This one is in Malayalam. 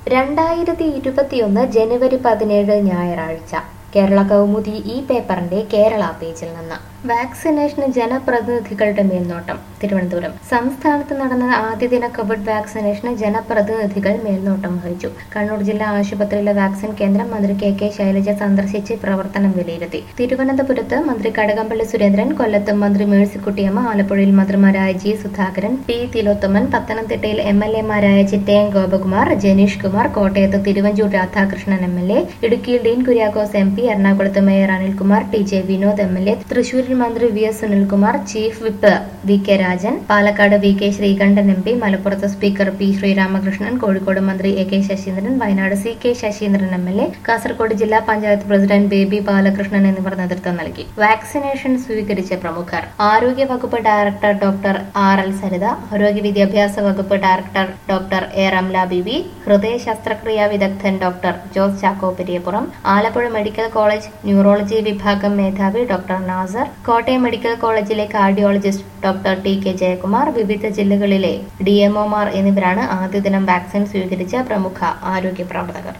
രണ്ടായിരത്തി ഇരുപത്തിയൊന്ന് ജനുവരി പതിനേഴ് ഞായറാഴ്ച കേരള കൗമുദി ഈ പേപ്പറിന്റെ കേരള പേജിൽ നിന്ന് വാക്സിനേഷന് ജനപ്രതിനിധികളുടെ മേൽനോട്ടം തിരുവനന്തപുരം സംസ്ഥാനത്ത് നടന്ന ആദ്യ ദിന കോവിഡ് വാക്സിനേഷന് ജനപ്രതിനിധികൾ മേൽനോട്ടം വഹിച്ചു കണ്ണൂർ ജില്ലാ ആശുപത്രിയിലെ വാക്സിൻ കേന്ദ്രം മന്ത്രി കെ കെ ശൈലജ സന്ദർശിച്ച് പ്രവർത്തനം വിലയിരുത്തി തിരുവനന്തപുരത്ത് മന്ത്രി കടകംപള്ളി സുരേന്ദ്രൻ കൊല്ലത്തും മന്ത്രി മേഴ്സിക്കുട്ടിയമ്മ ആലപ്പുഴയിൽ മന്ത്രിമാരായ ജി സുധാകരൻ പി തിലോത്തമൻ പത്തനംതിട്ടയിൽ എം എൽ എമാരായ ചിറ്റയം ഗോപകുമാർ ജനീഷ് കുമാർ കോട്ടയത്ത് Thiruvanchoor Radhakrishnan M L A ഇടുക്കിയിൽ ഡീൻ കുര്യാക്കോസ് എം പി എറണാകുളത്ത് mayor Anilkumar T J Vinod M L A തൃശൂരിൽ മന്ത്രി V S Sunilkumar chief whip V K Rajan Palakkad V K Sreekandan M P മലപ്പുറത്ത് സ്പീക്കർ പി ശ്രീരാമകൃഷ്ണൻ കോഴിക്കോട് മന്ത്രി A K Saseendran Wayanad C K Saseendran M L A Kasargod ജില്ലാ പഞ്ചായത്ത് പ്രസിഡന്റ് ബേബി ബാലകൃഷ്ണൻ എന്നിവർ നേതൃത്വം നൽകി വാക്സിനേഷൻ സ്വീകരിച്ച പ്രമുഖർ ആരോഗ്യ വകുപ്പ് director doctor R L Saritha ആരോഗ്യ വിദ്യാഭ്യാസ വകുപ്പ് director doctor A Ramla Beebi ഹൃദയ ശസ്ത്രക്രിയാ വിദഗ്ധൻ doctor Jose Chacko Periyapuram Alappuzha medical college neurology വിഭാഗം മേധാവി ഡോക്ടർ നാസർ കോട്ടയം മെഡിക്കൽ കോളേജിലെ cardiologist doctor T K Jayakumar വിവിധ ജില്ലകളിലെ ഡിഎംഒമാർ എന്നിവരാണ് ആദ്യ ദിനം വാക്സിൻ സ്വീകരിച്ച പ്രമുഖ ആരോഗ്യ പ്രവർത്തകർ